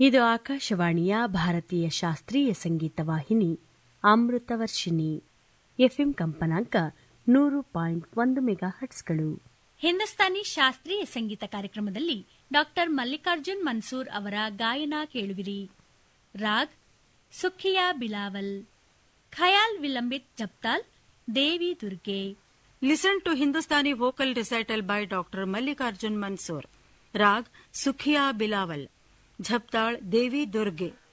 ಇದು ಆಕಾಶವಾಣಿಯ ಭಾರತೀಯ ಶಾಸ್ತ್ರೀಯ ಸಂಗೀತ ವಾಹಿನಿ ಅಮೃತವರ್ಷಿಣಿ ಎಫ್ಎಂ ಕಂಪನಾಂಕ ನೂರು ಪಾಯಿಂಟ್ ಒಂದು ಮೆಗಾ ಹಟ್ಸ್ಗಳು ಹಿಂದೂಸ್ತಾನಿ ಶಾಸ್ತ್ರೀಯ ಸಂಗೀತ ಕಾರ್ಯಕ್ರಮದಲ್ಲಿ ಡಾಕ್ಟರ್ ಮಲ್ಲಿಕಾರ್ಜುನ್ ಮನ್ಸೂರ್ ಅವರ ಗಾಯನ ಕೇಳುವಿರಿ ರಾಗ್ ಸುಖಿಯಾ ಬಿಲಾವಲ್ ಖಯಾಲ್ ವಿಲಂಬಿತ್ ಜಪ್ತಾಲ್ ದೇವಿ Durga Listen to Hindustani vocal recital by Dr. Mallikarjun Mansoor. Rag Sukhiya Bilawal. Jhaptal Devi Durge.